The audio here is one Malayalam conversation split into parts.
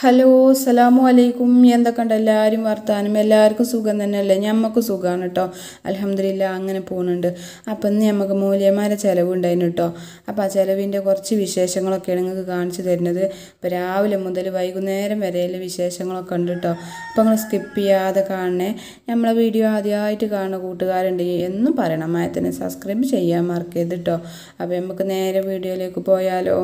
ഹലോ അസ്സലാമു അലൈക്കും എന്തൊക്കെയുണ്ട് എല്ലാവരും വർത്താനം എല്ലാവർക്കും സുഖം തന്നെയല്ലേ ഞമ്മക്ക് സുഖമാണ് കേട്ടോ അലഹമില്ല അങ്ങനെ പോകുന്നുണ്ട് അപ്പം ഇന്ന് നമുക്ക് മൂല്യന്മാരെ ചിലവുണ്ടായിരുന്നു കേട്ടോ അപ്പോൾ ആ ചിലവിൻ്റെ കുറച്ച് വിശേഷങ്ങളൊക്കെയാണ് നിങ്ങൾക്ക് കാണിച്ചു തരുന്നത് ഇപ്പോൾ രാവിലെ മുതൽ വൈകുന്നേരം വരെയുള്ള വിശേഷങ്ങളൊക്കെ ഉണ്ട് കേട്ടോ അപ്പോൾ നിങ്ങൾ സ്കിപ്പ് ചെയ്യാതെ കാണണേ നമ്മളെ വീഡിയോ ആദ്യമായിട്ട് കാണുന്ന കൂട്ടുകാരുണ്ടെങ്കിൽ എന്നും പറയണം മായത്തിനെ സബ്സ്ക്രൈബ് ചെയ്യാൻ മറക്കരുത് കേട്ടോ അപ്പോൾ നമുക്ക് നേരെ വീഡിയോയിലേക്ക് പോയാലോ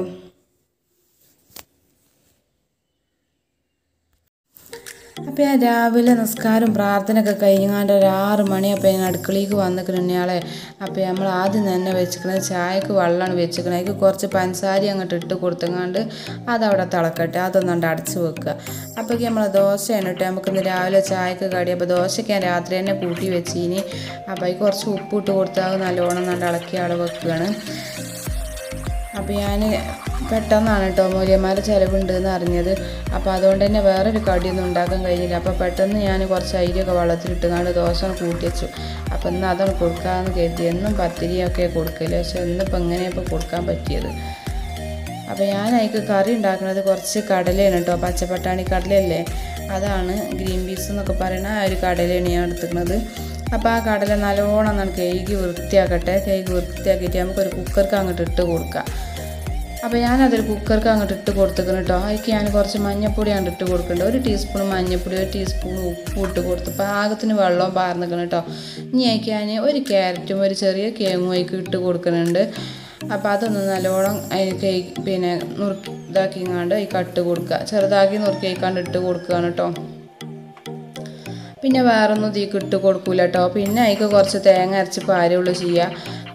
അപ്പോൾ ഞാൻ രാവിലെ നിസ്കാരം പ്രാർത്ഥനയൊക്കെ കഴിഞ്ഞാണ്ട് ഒരു ആറ് മണിയപ്പോൾ ഞാൻ അടുക്കളയ്ക്ക് വന്നിക്കണയാളെ അപ്പോൾ നമ്മൾ ആദ്യം തന്നെ വെച്ചിക്കണത് ചായക്ക് വെള്ളമാണ് വെച്ചിക്കണത് അതിക്ക് കുറച്ച് പഞ്ചസാര അങ്ങോട്ട് ഇട്ട് കൊടുത്തങ്ങാണ്ട് അതവിടെ തിളക്കട്ടെ അതൊന്നുകൊണ്ട് അടച്ച് വെക്കുക അപ്പോഴേക്ക് നമ്മൾ ദോശയാണ് ഇട്ട് നമുക്കിന്ന് രാവിലെ ചായക്ക് കടി അപ്പോൾ ദോശയ്ക്ക് ഞാൻ രാത്രി തന്നെ കൂട്ടി വെച്ചിനി അപ്പോൾ അതിൽ കുറച്ച് ഉപ്പ് ഇട്ട് കൊടുത്താൽ നല്ലോണം നല്ല ഇളക്കി ആൾ വെക്കുകയാണ് അപ്പോൾ ഞാൻ പെട്ടെന്നാണ് കേട്ടോ മൂല്യന്മാരുടെ ചിലവുണ്ട് എന്ന് അറിഞ്ഞത് അപ്പോൾ അതുകൊണ്ട് തന്നെ വേറൊരു കടിയൊന്നും ഉണ്ടാക്കാൻ കഴിഞ്ഞില്ല അപ്പോൾ പെട്ടെന്ന് ഞാൻ കുറച്ച് അരിയൊക്കെ വെള്ളത്തിലിട്ടുകൊണ്ട് ദോശ കൂട്ടി വെച്ചു അപ്പോൾ ഇന്ന് അതാണ് കൊടുക്കാമെന്ന് കരുതി എന്നും പത്തിരിയൊക്കെ കൊടുക്കില്ല പക്ഷെ ഇന്നിപ്പോൾ എങ്ങനെ ഇപ്പോൾ കൊടുക്കാൻ പറ്റിയത് അപ്പോൾ ഞാൻ അതിക്ക് കറി ഉണ്ടാക്കുന്നത് കുറച്ച് കടലയാണ് കേട്ടോ പച്ചപ്പട്ടാണി കടലയല്ലേ അതാണ് ഗ്രീൻ പീസ് എന്നൊക്കെ പറയുന്ന ആ ഒരു കടലയാണ് ഞാൻ എടുത്തിരിക്കുന്നത് അപ്പോൾ ആ കടല നല്ലോണം നമ്മൾ കേക്ക് വൃത്തിയാക്കട്ടെ കേക്ക് വൃത്തിയാക്കിയിട്ട് നമുക്കൊരു കുക്കർക്ക് അങ്ങോട്ട് ഇട്ട് കൊടുക്കാം അപ്പോൾ ഞാനതൊരു കുക്കർക്ക് അങ്ങോട്ട് ഇട്ട് കൊടുത്തിക്കണം കേട്ടോ അതിക്ക് ഞാൻ കുറച്ച് മഞ്ഞപ്പൊടി അങ്ങോട്ട് ഇട്ട് കൊടുക്കുന്നുണ്ട് ഒരു ടീസ്പൂൺ മഞ്ഞപ്പൊടി ഒരു ടീസ്പൂൺ ഉപ്പ് ഇട്ട് കൊടുത്ത് പാകത്തിന് വെള്ളവും പാർന്നിക്കണം കേട്ടോ ഇനി അതിക്ക് ഞാൻ ഒരു ക്യാരറ്റും ഒരു ചെറിയ കേങ്ങും അതിക്ക് ഇട്ട് കൊടുക്കുന്നുണ്ട് അപ്പോൾ അതൊന്ന് നല്ലോണം അതിന് കേക്ക് പിന്നെ നുറുക്കി ഇതാക്കിങ്ങാണ്ട് ഈ കട്ട് കൊടുക്കുക ചെറുതാക്കി നുറുക്കി കണ്ട് ഇട്ട് കൊടുക്കുകയാണ് കേട്ടോ പിന്നെ വേറൊന്നും ഇതിക്ക് ഇട്ട് കൊടുക്കൂല കേട്ടോ പിന്നെ അതിക്ക് കുറച്ച് തേങ്ങ അരച്ച് പാരുള്ളൂ ചെയ്യുക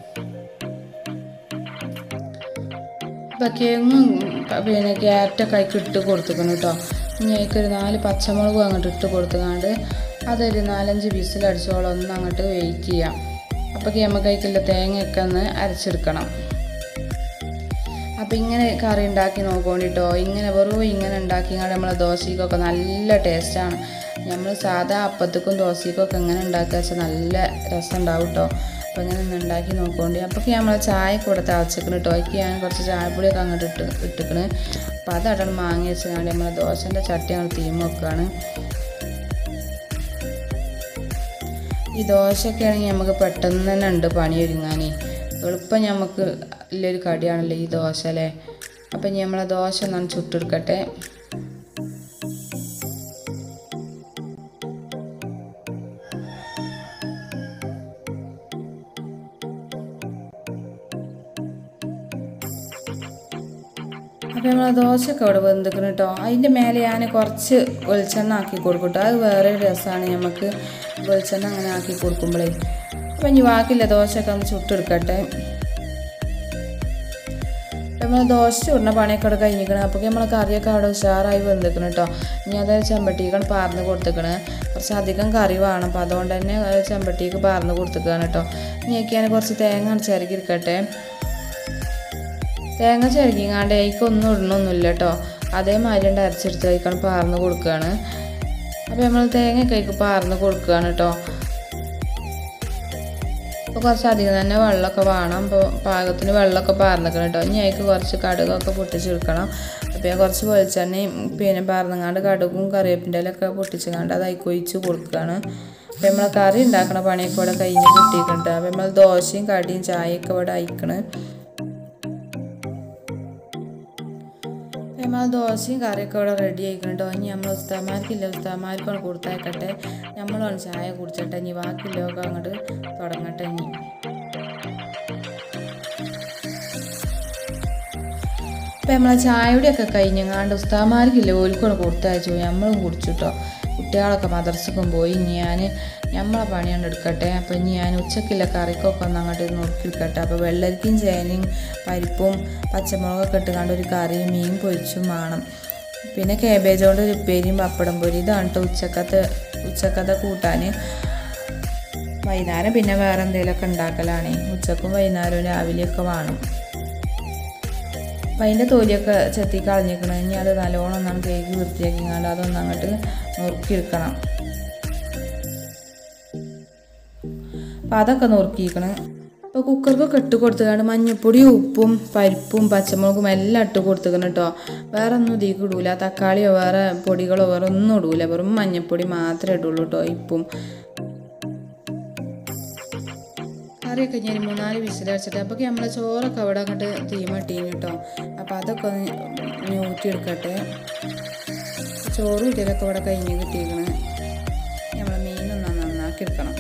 അപ്പോൾ കേങ്ങും പിന്നെ ക്യാരറ്റൊക്കെ അതിക്ക് ഇട്ട് കൊടുത്തുക്കണം കേട്ടോ ഇനി അതിക്കൊരു നാല് പച്ചമുളകും അങ്ങോട്ട് ഇട്ട് കൊടുത്തുകൊണ്ട് അതൊരു നാലഞ്ച് വിസിലടിച്ചോളം ഒന്ന് അങ്ങോട്ട് വെയിറ്റ് ചെയ്യാം അപ്പോൾ നമുക്ക് അതിക്കുള്ള തേങ്ങയൊക്കെ ഒന്ന് അരച്ചെടുക്കണം അപ്പോൾ ഇങ്ങനെ കറി ഉണ്ടാക്കി നോക്കോണ്ടിട്ടോ ഇങ്ങനെ വെറും ഇങ്ങനെ ഉണ്ടാക്കിങ്ങാണ്ട് നമ്മളെ ദോശയ്ക്കൊക്കെ നല്ല ടേസ്റ്റാണ് നമ്മൾ സാധാ അപ്പത്തേക്കും ദോശയ്ക്കൊക്കെ എങ്ങനെ ഉണ്ടാക്കുക വെച്ചാൽ നല്ല രസം ഉണ്ടാവും കേട്ടോ അപ്പോൾ ഇങ്ങനെ ഒന്ന് ഉണ്ടാക്കി നോക്കോണ്ടി അപ്പോൾ നമ്മൾ ചായ കൂടെ തിളച്ചിക്കണം കേട്ടോ അതിക്ക് ഞാൻ കുറച്ച് ചായപ്പൊടിയൊക്കെ അങ്ങോട്ട് ഇട്ട് ഇട്ടിക്കണ് അപ്പോൾ അതവിടെ മാങ്ങി വെച്ചാൽ നമ്മളെ ദോശൻ്റെ ചട്ടി ഞങ്ങൾ തീം വെക്കുകയാണ് ഈ ദോശയൊക്കെ ആണെങ്കിൽ നമുക്ക് പെട്ടെന്ന് തന്നെ ഉണ്ട് പണി ഒരുങ്ങാനേ എളുപ്പം നമുക്ക് ഉള്ളൊരു കടിയാണല്ലോ ഈ ദോശ അല്ലേ അപ്പം ഇനി നമ്മളെ ദോശ ഒന്നാണ് ചുട്ടെടുക്കട്ടെ അപ്പോൾ നമ്മൾ ദോശയൊക്കെ അവിടെ വെന്തിക്കണം കേട്ടോ അതിൻ്റെ മേലെ ഞാൻ കുറച്ച് വെളിച്ചെണ്ണ ആക്കി കൊടുക്കും കേട്ടോ അത് വേറെ രസമാണ് നമുക്ക് വെളിച്ചെണ്ണ അങ്ങനെ ആക്കി കൊടുക്കുമ്പോഴേ അപ്പം ഇനി ബാക്കിയില്ല ദോശയൊക്കെ ഒന്ന് ചുട്ടെടുക്കട്ടെ നമ്മൾ ദോശ ചുടുന്ന പണിയൊക്കെ അവിടെ കഴിഞ്ഞിരിക്കണം അപ്പോൾ നമ്മൾ കറിയൊക്കെ അവിടെ ഉഷാറായി വെന്തിക്കണം കേട്ടോ ഇനി അത് ചെമ്പട്ടിക്കാണ് പാർന്ന് കൊടുത്തിക്കണ് കുറച്ച് അധികം കറി വേണം അപ്പോൾ അതുകൊണ്ട് തന്നെ ചെമ്പട്ടിക്ക് പാർന്ന് കൊടുത്തിക്കാണ് കേട്ടോ ഇനിയൊക്കെ ഞാൻ കുറച്ച് തേങ്ങ ചിരകിരിക്കട്ടെ തേങ്ങ ചിരകിങ്ങാണ്ട് അതിക്കൊന്നും ഇടണമൊന്നുമില്ല കേട്ടോ അതേമാതിരി ഉണ്ട് അരച്ചെടുത്ത് കഴിക്കാൻ പാർന്ന് കൊടുക്കുകയാണ് അപ്പോൾ നമ്മൾ തേങ്ങ കഴിക്ക് പാർന്ന് കൊടുക്കുകയാണ് കേട്ടോ അപ്പോൾ കുറച്ച് അധികം തന്നെ വെള്ളമൊക്കെ വേണം അപ്പോൾ പാകത്തിന് വെള്ളമൊക്കെ പാർന്നിക്കണം കേട്ടോ ഇനി അതിക്ക് കുറച്ച് കടുകൊക്കെ പൊട്ടിച്ചെടുക്കണം അപ്പോൾ ഞാൻ കുറച്ച് വെളിച്ചെണ്ണയും പിന്നെ പാർന്നങ്ങാണ്ട് കടുകും കറിവേപ്പിൻ്റെ ഇലയൊക്കെ പൊട്ടിച്ചങ്ങാണ്ട് അത് അതിക്ക് ഒഴിച്ച് കൊടുക്കുകയാണ് അപ്പോൾ നമ്മൾ കറി ഉണ്ടാക്കണ പണിയൊക്കെ ഇവിടെ കഴിഞ്ഞ് കിട്ടിയിട്ടുണ്ട് അപ്പോൾ നമ്മൾ ദോശയും കടിയും ചായയൊക്കെ ഇവിടെ അയക്കണ് നമ്മൾ ദോശയും കറിയൊക്കെ ഇവിടെ റെഡി ആയിക്കണോ ഇനി നമ്മൾ ഉസ്താമാർക്കില്ല ഉസ്താമാർക്കാണ് കൊടുത്തയക്കട്ടെ നമ്മളാണ് ചായ കുടിച്ചട്ടെ ഇനി ബാക്കിയുള്ളതൊക്കെ അങ്ങോട്ട് തുടങ്ങട്ടെ ഇനി ഇപ്പം നമ്മളെ ചായയുടെയൊക്കെ കഴിഞ്ഞങ്ങാണ്ട് ഉസ്താമാർക്കില്ല ഓൽക്കാണ് കൊടുത്തയച്ചു നമ്മളും കുടിച്ചു കേട്ടോ കുട്ടികളൊക്കെ മദർസക്കും പോയി ഇനി ഞാൻ നമ്മളെ പണിയാണ് എടുക്കട്ടെ അപ്പോൾ ഇനി ഞാൻ ഉച്ചക്കില്ല കറിക്കൊക്കെ ഒന്ന് അങ്ങോട്ട് നോക്കിയെടുക്കട്ടെ അപ്പോൾ വെള്ളരിക്കും ചേനയും പരിപ്പും പച്ചമുളകൊക്കെ ഇട്ടുകൊണ്ട് ഒരു കറിയും മീൻ പൊരിച്ചും വേണം പിന്നെ കേബേജ് കൊണ്ട് ഒരു ഉപ്പേരിയും പപ്പടം പൊരി ഇതാണ് കേട്ടോ ഉച്ചക്കത്തെ ഉച്ചക്കത്തെ കൂട്ടാൻ വൈകുന്നേരം പിന്നെ വേറെ എന്തെങ്കിലുമൊക്കെ ഉണ്ടാക്കലാണ് ഉച്ചക്കും വൈകുന്നേരവും രാവിലെയൊക്കെ വേണം അപ്പം അതിൻ്റെ തൊലിയൊക്കെ ചെത്തി കളഞ്ഞിരിക്കണം ഇനി അത് നല്ലോണം ഒന്നാണ് കേക്ക് വൃത്തിയാക്കിങ്ങാണ്ട് അതൊന്ന് അങ്ങോട്ട് നുറുക്കിയെടുക്കണം അപ്പം അതൊക്കെ നുറുക്കിയിരിക്കണം അപ്പോൾ കുക്കർക്കൊക്കെ ഇട്ട് കൊടുത്തുകൊണ്ട് മഞ്ഞപ്പൊടിയും ഉപ്പും പരിപ്പും പച്ചമുളകും എല്ലാം ഇട്ട് കൊടുത്തുക്കണം കേട്ടോ വേറെ ഒന്നും ഇതിലേക്ക് ഇടൂല തക്കാളിയോ വേറെ പൊടികളോ വേറെ ഒന്നും ഇടൂല വെറും മഞ്ഞപ്പൊടി മാത്രമേ ഇടുള്ളൂ കേട്ടോ ഉപ്പും കറിയൊക്കെ ഞാൻ മൂന്നാല് വിസിൽ വെച്ചിട്ട് അപ്പോൾ നമ്മളെ ചോറൊക്കെ അവിടെ അങ്ങോട്ട് തീമട്ടീന് കേട്ടോ അപ്പോൾ അതൊക്കെ ഒന്ന് ഊറ്റിയെടുക്കട്ടെ ചോറും ഇതിലൊക്കെ ഇവിടെ കഴിഞ്ഞ് കിട്ടിയിരിക്കണ് നമ്മളെ മീനൊന്ന് നന്നാക്കി എടുക്കണം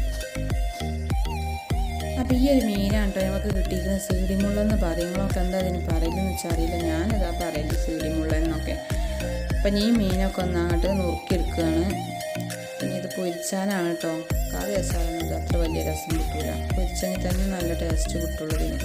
അപ്പോൾ ഈ ഒരു മീനാണ് കേട്ടോ നമുക്ക് കിട്ടിയിരിക്കുന്നത് സീഡിമുള്ളെന്ന് പറയും നിങ്ങളൊക്കെ എന്താ അതിന് പറയില്ലെന്ന് വെച്ചാൽ അറിയില്ല ഞാനതാ പറയല് സീഡിമുള്ളെന്നൊക്കെ അപ്പം ഈ മീനൊക്കെ ഒന്ന് അങ്ങോട്ട് നുറുക്കിയെടുക്കുകയാണ് പിന്നെ ഇത് പൊരിച്ചാനാണ് കേട്ടോ കറി വെച്ചാലൊന്നും ഇത് അത്ര വലിയ രസം കിട്ടില്ല പൊരിച്ചെങ്കിൽ തന്നെ നല്ല ടേസ്റ്റ് കിട്ടുള്ളൂ ഇതിന്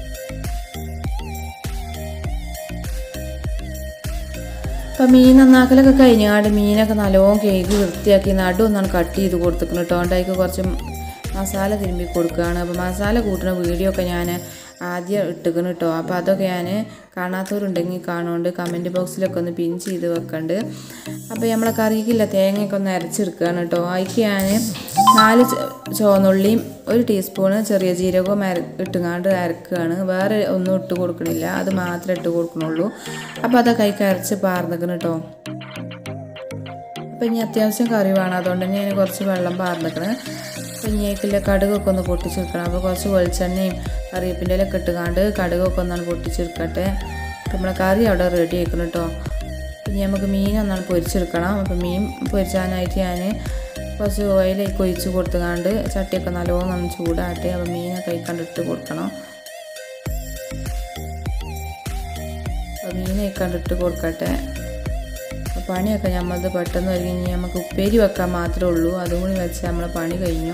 അപ്പം മീൻ നന്നാക്കലൊക്കെ കഴിഞ്ഞാണ്ട് മീനൊക്കെ നല്ലോണം കേക്ക് വൃത്തിയാക്കി നടു ഒന്നാണ് കട്ട് ചെയ്ത് കൊടുത്തിക്കണം കേട്ടോ അതിലേക്ക് കുറച്ച് മസാല തിരുമ്പി കൊടുക്കുകയാണ് അപ്പോൾ മസാല കൂട്ടുന്ന വീഡിയോ ഒക്കെ ഞാൻ ആദ്യം ഇട്ടുക്കണം കേട്ടോ അപ്പോൾ അതൊക്കെ ഞാൻ കാണാത്തവരുണ്ടെങ്കിൽ കാണുകൊണ്ട് കമൻറ്റ് ബോക്സിലൊക്കെ ഒന്ന് പിൻ ചെയ്ത് വെക്കണ്ട് അപ്പോൾ നമ്മളെ കറിക്കില്ല തേങ്ങയൊക്കെ ഒന്ന് അരച്ചെടുക്കുകയാണ് കേട്ടോ അതിക്ക് ഞാൻ നാല് ചുവന്നുള്ളിയും ഒരു ടീസ്പൂണ് ചെറിയ ജീരകവും അര ഇട്ടുങ്ങാണ്ട് അരക്കുകയാണ് വേറെ ഒന്നും ഇട്ട് കൊടുക്കണില്ല അത് മാത്രമേ ഇട്ട് കൊടുക്കണുള്ളൂ അപ്പോൾ അതൊക്കെ അതിക്ക് അരച്ച് പാർന്നിക്കണം കേട്ടോ അപ്പം ഇനി അത്യാവശ്യം കറി വേണം അതുകൊണ്ട് തന്നെ ഞാൻ കുറച്ച് വെള്ളം പാർന്നിക്കണം അപ്പം ഇനിയേക്കില്ല കടുകൊക്കെ ഒന്ന് പൊട്ടിച്ചെടുക്കണം അപ്പോൾ കുറച്ച് വെളിച്ചെണ്ണയും കറിവേപ്പിൻ്റെ ഇലൊക്കെ ഇട്ടുകാണ്ട് കടുകൊക്കെ ഒന്നാണ് പൊട്ടിച്ചെടുക്കട്ടെ അപ്പം നമ്മളെ കറി അവിടെ റെഡി ആക്കണം കേട്ടോ പിന്നെ നമുക്ക് മീൻ ഒന്നാണ് പൊരിച്ചെടുക്കണം അപ്പം മീൻ പൊരിച്ചാനായിട്ട് ഞാൻ കുറച്ച് ഓയിലേക്ക് ഒഴിച്ച് കൊടുത്തുകാണ്ട് ചട്ടിയൊക്കെ നല്ലോണം ഒന്ന് ചൂടാട്ടെ അപ്പം മീനൊക്കെ കഴിക്കാണ്ട് ഇട്ട് കൊടുക്കണം അപ്പം മീൻ കഴിക്കാണ്ട് ഇട്ട് കൊടുക്കട്ടെ പണിയൊക്കെ നമ്മളത് പെട്ടെന്ന് ഒരുങ്ങി നമുക്ക് ഉപ്പേരി വെക്കാൻ മാത്രമേ ഉള്ളൂ അതും കൂടി വെച്ച് നമ്മളെ പണി കഴിഞ്ഞു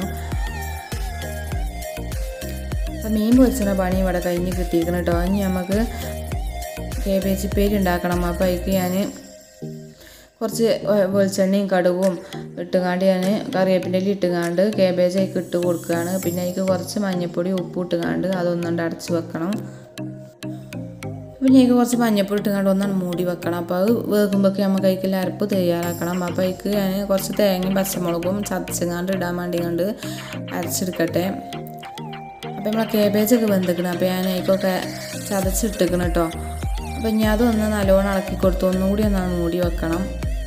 അപ്പം മീൻ പൊരിച്ചണ പണി ഇവിടെ കഴിഞ്ഞ് കിട്ടിയിരിക്കണം കേട്ടോ ഇനി നമുക്ക് കേബേജ് ഉപ്പേരി ഉണ്ടാക്കണം അപ്പോൾ അതിക്ക് ഞാൻ കുറച്ച് വെളിച്ചെണ്ണയും കടുകും ഇട്ടുകാണ്ട് ഞാൻ കറിവേപ്പിൻ്റെ ഇല ഇട്ടുകാണ്ട് കേബേജ് അതിക്ക് ഇട്ട് കൊടുക്കുകയാണ് പിന്നെ അതിക്ക് കുറച്ച് മഞ്ഞൾപ്പൊടി ഉപ്പ് ഇട്ടുകാണ്ട് അതൊന്നുകൊണ്ട് അടച്ച് വെക്കണം പിന്നെ അതിക്ക് കുറച്ച് മഞ്ഞപ്പൊടി ഇട്ടുകൊണ്ട് ഒന്നാണ് മൂടി വെക്കണം അപ്പോൾ അത് വേകുമ്പോഴേക്ക് നമുക്ക് അതിൽ അരപ്പ് തയ്യാറാക്കണം അപ്പോൾ അതിക്ക് ഞാൻ കുറച്ച് തേങ്ങയും പച്ചമുളകും ചതച്ചങ്ങാണ്ട് ഇടാൻ വേണ്ടി കൊണ്ട് അരച്ചെടുക്കട്ടെ അപ്പോൾ നമ്മളെ കേബേജൊക്കെ വെന്തിക്കണം അപ്പോൾ ഞാൻ അതിക്കൊക്കെ ചതച്ചിട്ടിക്കണം കേട്ടോ അപ്പോൾ ഇനി അതൊന്ന് നല്ലോണം ഇളക്കി കൊടുത്ത് ഒന്നുകൂടി ഒന്ന് മൂടി വെക്കണം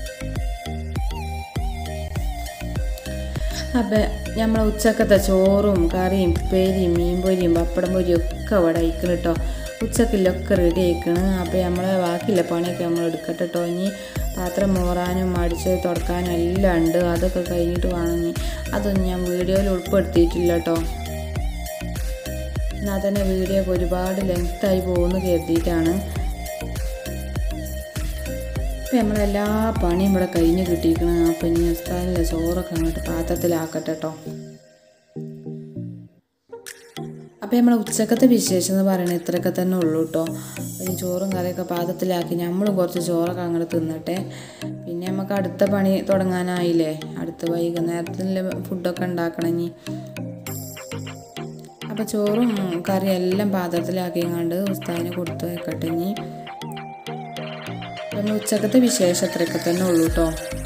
അപ്പം നമ്മളെ ഉച്ചക്കത്തെ ചോറും കറിയും ഉപ്പേരിയും മീൻ പൊരിയും പപ്പടം പൊരിയും ഒക്കെ അവിടെ അയക്കണം കേട്ടോ ഉച്ചക്കില്ലൊക്കെ റെഡി ആയിക്കണ് അപ്പോൾ നമ്മളെ ബാക്കിയുള്ള പണിയൊക്കെ നമ്മൾ എടുക്കട്ടെ കേട്ടോ ഇനി പാത്രം മോറാനും അടിച്ച് തുടക്കാനും എല്ലാം ഉണ്ട് അതൊക്കെ കഴിഞ്ഞിട്ട് വേണം ഇനി അതൊന്നും ഞാൻ വീഡിയോയിൽ ഉൾപ്പെടുത്തിയിട്ടില്ല കേട്ടോ എന്നാൽ തന്നെ വീഡിയോ ഒക്കെ ഒരുപാട് ലെങ്ത്തായി പോകുമെന്ന് കരുതിയിട്ടാണ് ഇപ്പം നമ്മളെല്ലാ പണിയും ഇവിടെ കഴിഞ്ഞ് കിട്ടിയിരിക്കണം അപ്പം ഇനി ഉസ്താദിൻ്റെ ചോറൊക്കെ അങ്ങോട്ട് പാത്രത്തിലാക്കട്ടെ കേട്ടോ അപ്പോൾ നമ്മളെ ഉച്ചക്കത്തെ വിശേഷം എന്ന് പറയുന്നത് ഇത്രയൊക്കെ തന്നെ ഉള്ളൂ കേട്ടോ ഇനി ചോറും കറിയൊക്കെ പാത്രത്തിലാക്കി നമ്മളും കുറച്ച് ചോറൊക്കെ അങ്ങോട്ട് തിന്നട്ടെ പിന്നെ നമുക്ക് അടുത്ത പണി തുടങ്ങാനായില്ലേ അടുത്ത വൈകുന്നേരത്തിലെ ഫുഡൊക്കെ ഉണ്ടാക്കണം ഇനി അപ്പോൾ ചോറും കറിയും എല്ലാം പാത്രത്തിലാക്കിയങ്ങാണ്ട് ഉസ്താദിന് കൊടുത്തു വെക്കട്ടെ ഇനി നമ്മൾ ഉച്ചക്കത്തെ വിശേഷം അത്രയൊക്കെ തന്നെ ഉള്ളൂ കേട്ടോ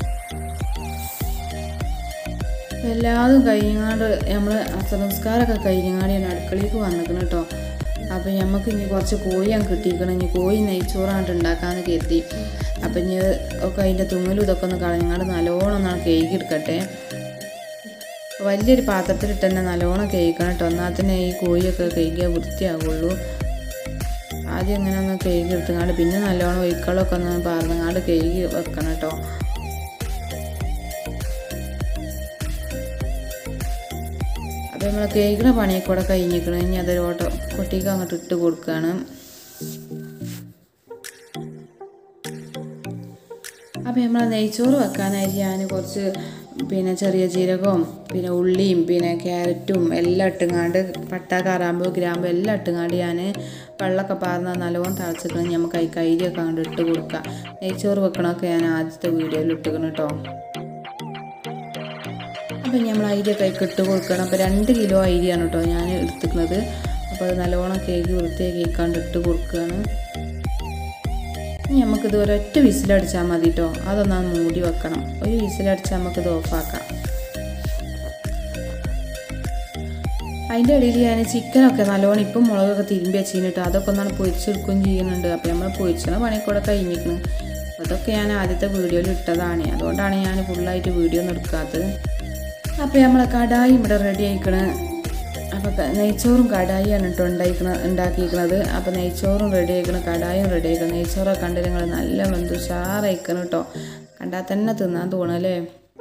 എല്ലാതും കഴിഞ്ഞാണ്ട് നമ്മൾ അസംസ്കാരമൊക്കെ കഴിഞ്ഞാണ്ട് ഞാൻ അടുക്കളയ്ക്ക് വന്നിക്കണം കേട്ടോ അപ്പം നമുക്ക് ഇനി കുറച്ച് കോഴി ഞാൻ കിട്ടിയിരിക്കണം ഇനി കോഴി നെയ്ച്ചോറാണ്ട് ഉണ്ടാക്കാമെന്ന് കരുതി അപ്പം ഇനി ഒക്കെ അതിൻ്റെ തുങ്ങലും ഇതൊക്കെ ഒന്ന് കളഞ്ഞാണ്ട് നല്ലോണം ഒന്ന് കേക്ക് എടുക്കട്ടെ വലിയൊരു പാത്രത്തിലിട്ട് തന്നെ നല്ലോണം കേൾക്കണം കേട്ടോ എന്നാൽ തന്നെ ഈ കോഴിയൊക്കെ കേൾക്കിയാൽ വൃത്തിയാകുള്ളൂ ആദ്യം ഇങ്ങനെ ഒന്ന് കേക്ക് എടുത്തങ്ങാണ്ട് പിന്നെ നല്ലോണം ഒഴിക്കളൊക്കെ ഒന്ന് പാർന്നങ്ങാണ്ട് കേക്ക് വെക്കണം കേട്ടോ അപ്പോൾ നമ്മൾ കേക്കിന് പണിയൊക്കെ കൂടെ കഴിഞ്ഞിരിക്കണം ഇനി അതൊരു ഓട്ടോ കുട്ടിക്ക് അങ്ങോട്ട് ഇട്ട് കൊടുക്കുകയാണ് അപ്പോൾ നമ്മൾ നെയ്ച്ചോറ് വെക്കാനായിട്ട് ഞാൻ കുറച്ച് പിന്നെ ചെറിയ ജീരകവും പിന്നെ ഉള്ളിയും പിന്നെ ക്യാരറ്റും എല്ലാം ഇട്ടുങ്ങാണ്ട് പട്ട കറാമ്പ് ഗ്രാമ്പ് എല്ലാം ഇട്ടുങ്ങാണ്ട് ഞാൻ വെള്ളമൊക്കെ പാർന്ന് നല്ലോണം തിളച്ചിക്കണം നമുക്ക് അതിൽ കൈരിയൊക്കെ അങ്ങോട്ട് ഇട്ട് കൊടുക്കാം നെയ്ച്ചോറ് വെക്കണമൊക്കെ ഞാൻ ആദ്യത്തെ വീഡിയോയിൽ ഇട്ടുക്കണം കേട്ടോ അപ്പം നമ്മൾ അരിയൊക്കെ അതിൽ ഇട്ട് കൊടുക്കണം അപ്പോൾ രണ്ട് കിലോ അരിയാണ് കേട്ടോ ഞാൻ എടുത്തിക്കുന്നത് അപ്പോൾ അത് നല്ലോണം കേക്ക് വൃത്തിയാക്കി കേൾക്കാണ്ട് ഇട്ട് കൊടുക്കുകയാണ് ഇനി നമുക്കിത് ഒരൊറ്റ വിസിലടിച്ചാൽ മതി കേട്ടോ അതൊന്ന് മൂടി വെക്കണം ഒരു വിസിലടിച്ചാൽ നമുക്കിത് ഓഫാക്കാം അതിൻ്റെ ഇടയിൽ ഞാൻ ചിക്കനൊക്കെ നല്ലോണം ഇപ്പം മുളകൊക്കെ തിരുമ്പി വെച്ചിട്ട് അതൊക്കെ ഒന്നാണ് പൊരിച്ചെടുക്കുകയും ചെയ്യുന്നുണ്ട് അപ്പോൾ നമ്മൾ പൊരിച്ചണ പണിക്കൂടെ കഴിഞ്ഞിരിക്കണം അതൊക്കെ ഞാൻ ആദ്യത്തെ വീഡിയോയിൽ ഇട്ടതാണ് അതുകൊണ്ടാണ് ഞാൻ ഫുള്ളായിട്ട് വീഡിയോ ഒന്നും എടുക്കാത്തത് അപ്പോൾ നമ്മളെ കടായി ഇവിടെ റെഡി ആയിക്കണ് അപ്പോൾ നെയ്ച്ചോറും കടായിയാണ് കേട്ടോ ഉണ്ടായിക്കണ ഉണ്ടാക്കിയിരിക്കണത് അപ്പോൾ നെയ്ച്ചോറും റെഡി ആയിക്കണം കടായും റെഡി ആയിക്കണം നെയ്ച്ചോറൊക്കെ കണ്ട് നിങ്ങൾ നല്ല വെന്തു ഉഷാറായിക്കണം കേട്ടോ കണ്ടാൽ തന്നെ തിന്നാൻ തോന്നല്ലേ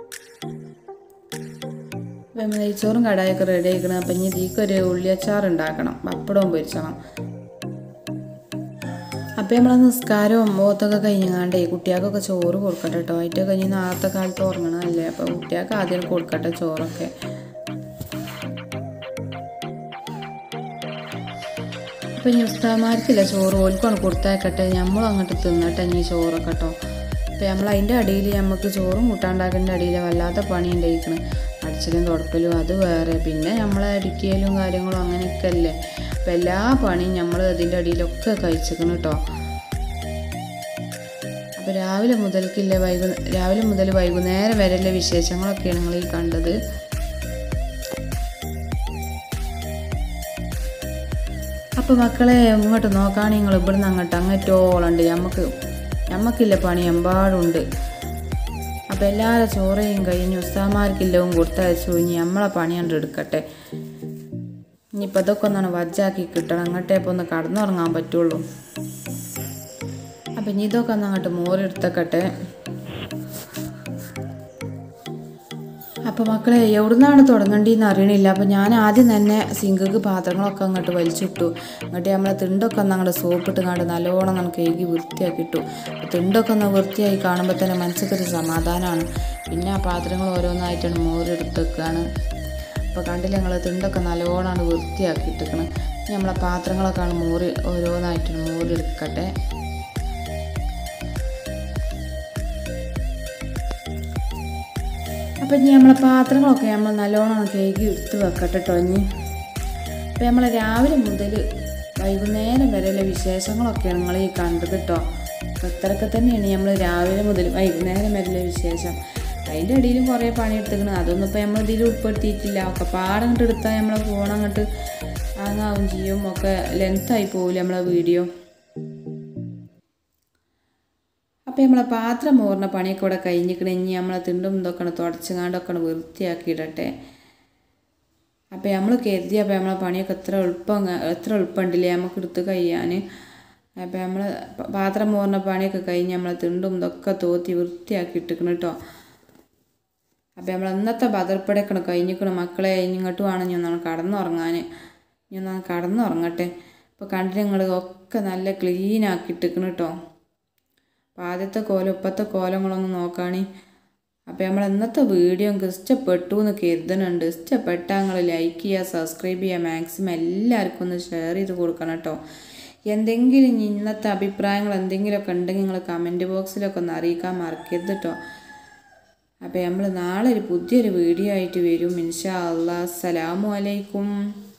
അപ്പം നെയ്ച്ചോറും കടായൊക്കെ റെഡി ആയിക്കണം അപ്പം ഇനി ഇതിക്കൊരു ഉള്ളിയച്ചാർ ഉണ്ടാക്കണം പപ്പടവും പൊരിച്ചണം അപ്പം നമ്മളെ നിസ്കാരവും മോത്തൊക്കെ കഴിഞ്ഞാണ്ടേ കുട്ടികൾക്കൊക്കെ ചോറ് കൊടുക്കട്ടെ കേട്ടോ അതിൻ്റെ കഴിഞ്ഞ് നാളത്തെ കാലത്ത് ഉറങ്ങണമല്ലേ അപ്പോൾ കുട്ടികൾക്ക് ആദ്യം കൊടുക്കട്ടെ ചോറൊക്കെ അപ്പം ഇനി ഉസ്താമാർക്കില്ല ചോറ് ഓൽക്കാണ് കൊടുത്തേക്കട്ടെ നമ്മളും അങ്ങോട്ട് തിന്നട്ടെ ഇനി ചോറൊക്കെ കേട്ടോ അപ്പം നമ്മൾ അതിൻ്റെ അടിയിൽ നമുക്ക് ചോറും കൂട്ടാണ്ടാക്കേണ്ട അടിയിൽ വല്ലാത്ത പണി ഉണ്ടായിരിക്കണം അടിച്ചലും തുടക്കലും അത് വേറെ പിന്നെ നമ്മളെ അടിക്കലും കാര്യങ്ങളും അങ്ങനെയൊക്കെ അല്ലേ അപ്പം എല്ലാ പണിയും നമ്മൾ അതിൻ്റെ അടിയിലൊക്കെ കഴിച്ചിരിക്കണം കേട്ടോ അപ്പോൾ രാവിലെ മുതൽക്കില്ല വൈകു രാവിലെ മുതൽ വൈകുന്നേരം വരെയുള്ള വിശേഷങ്ങളൊക്കെയാണ് നിങ്ങൾ ഈ കണ്ടത് അപ്പോൾ മക്കളെ ഇങ്ങോട്ട് നോക്കുകയാണെങ്കിൽ നിങ്ങൾ ഇവിടുന്ന് അങ്ങോട്ട് അങ്ങറ്റോളുണ്ട് നമുക്ക് നമുക്കില്ല പണി എമ്പാടുണ്ട് അപ്പോൾ എല്ലാവരും ചോറയും കഴിഞ്ഞ് ഉസ്താമാർക്കില്ലവും കൊടുത്തയച്ചു ഇനി നമ്മളെ പണി കണ്ട് എടുക്കട്ടെ ഇനിയിപ്പോൾ ഇതൊക്കെ ഒന്നാണ് വജ്ജാക്കി കിട്ടണം അങ്ങോട്ടേ ഇപ്പോൾ ഒന്ന് കടന്നുറങ്ങാൻ പറ്റുള്ളൂ അപ്പം ഇനി ഇതൊക്കെ ഒന്ന് അങ്ങോട്ട് മോരെടുത്തക്കട്ടെ അപ്പോൾ മക്കളെ എവിടുന്നാണ് തുടങ്ങേണ്ടതെന്ന് അറിയണില്ല അപ്പോൾ ഞാൻ ആദ്യം തന്നെ സിങ്കക്ക് പാത്രങ്ങളൊക്കെ അങ്ങോട്ട് വലിച്ചിട്ടു എന്നിട്ട് നമ്മളെ തിണ്ടൊക്കെ ഒന്ന് അങ്ങോട്ട് സോപ്പിട്ട് കണ്ട് നല്ലോണം നമുക്ക് കേകി വൃത്തിയാക്കിയിട്ടു അപ്പോൾ തിണ്ടൊക്കെ ഒന്ന് വൃത്തിയായി കാണുമ്പോൾ തന്നെ മനസ്സിക്കൊരു സമാധാനമാണ് പിന്നെ ആ പാത്രങ്ങൾ ഓരോന്നായിട്ടാണ് മോരെടുത്ത് വെക്കുകയാണ് അപ്പോൾ കണ്ടില്ല ഞങ്ങൾ തിണ്ടൊക്കെ നല്ലോണമാണ് വൃത്തിയാക്കിയിട്ടിരിക്കണം ഇനി നമ്മളെ പാത്രങ്ങളൊക്കെയാണ് മോര് ഓരോന്നായിട്ടാണ് മോരെടുക്കട്ടെ അപ്പം ഇനി നമ്മളെ പാത്രങ്ങളൊക്കെ നമ്മൾ നല്ലോണം കേക്ക് എടുത്ത് വെക്കട്ടെ കേട്ടോ ഇനി അപ്പം നമ്മൾ രാവിലെ മുതൽ വൈകുന്നേരം വരെയുള്ള വിശേഷങ്ങളൊക്കെയാണ് നിങ്ങൾ ഈ കണ്ടത് കേട്ടോ അപ്പം ഇത്രയൊക്കെ തന്നെയാണ് നമ്മൾ രാവിലെ മുതൽ വൈകുന്നേരം വരെയുള്ള വിശേഷം അതിൻ്റെ ഇടയിലും കുറേ പണി എടുത്തിക്കണം അതൊന്നും ഇപ്പോൾ നമ്മൾ ഇതിൽ ഉൾപ്പെടുത്തിയിട്ടില്ല ഒക്കെ പാടം അങ്ങോട്ട് എടുത്താൽ നമ്മളെ ഫോൺ അങ്ങോട്ട് ആങ്ങാവും ചെയ്യും ഒക്കെ ലെങ്ത്തായി പോകില്ല നമ്മളെ വീഡിയോ അപ്പോൾ നമ്മളെ പാത്രം മോറുന്ന പണിയൊക്കെ ഇവിടെ കഴിഞ്ഞിക്കണ ഇനി നമ്മളെ തിണ്ടും ഇതൊക്കെ തുടച്ചുകാണ്ടൊക്കെ വൃത്തിയാക്കി ഇടട്ടെ അപ്പോൾ നമ്മൾ കരുതി അപ്പോൾ നമ്മളെ പണിയൊക്കെ എത്ര എളുപ്പം എത്ര എളുപ്പമുണ്ടല്ലേ നമുക്ക് എടുത്ത് കഴിയാൻ അപ്പോൾ നമ്മൾ പാത്രം മോറുന്ന പണിയൊക്കെ കഴിഞ്ഞ് നമ്മളെ തിണ്ടും ഇതൊക്കെ തോത്തി വൃത്തിയാക്കി ഇട്ടിക്കണം കേട്ടോ അപ്പോൾ നമ്മൾ ഇന്നത്തെ ബദർപ്പടയൊക്കെ കഴിഞ്ഞിക്കണം മക്കളെ ഇങ്ങോട്ട് വേണം ഞാൻ ഒന്ന് കടന്നുറങ്ങാൻ ഞാൻ ഒന്ന് കടന്നുറങ്ങട്ടെ അപ്പോൾ കണ്ടിട്ട് ഞങ്ങൾ ഒക്കെ നല്ല ക്ലീൻ ആക്കി ഇട്ടിക്കണം കേട്ടോ അപ്പോൾ ആദ്യത്തെ കോലം ഇപ്പോഴത്തെ കോലങ്ങളൊന്ന് നോക്കുകയാണെ അപ്പോൾ നമ്മൾ ഇന്നത്തെ വീഡിയോ നിങ്ങൾക്ക് ഇഷ്ടപ്പെട്ടു എന്ന് കരുതുന്നുണ്ട് ഇഷ്ടപ്പെട്ടാൽ നിങ്ങൾ ലൈക്ക് ചെയ്യുക സബ്സ്ക്രൈബ് ചെയ്യുക മാക്സിമം എല്ലാവർക്കും ഒന്ന് ഷെയർ ചെയ്ത് കൊടുക്കണം കേട്ടോ എന്തെങ്കിലും ഇന്നത്തെ അഭിപ്രായങ്ങൾ എന്തെങ്കിലുമൊക്കെ ഉണ്ടെങ്കിൽ നിങ്ങൾ കമൻറ്റ് ബോക്സിലൊക്കെ ഒന്ന് അറിയിക്കാൻ മറക്കരുത് കേട്ടോ അപ്പോൾ നമ്മൾ നാളെ ഒരു പുതിയൊരു വീഡിയോ ആയിട്ട് വരും ഇൻഷാ അല്ലാ അസ്സലാമു അലൈക്കും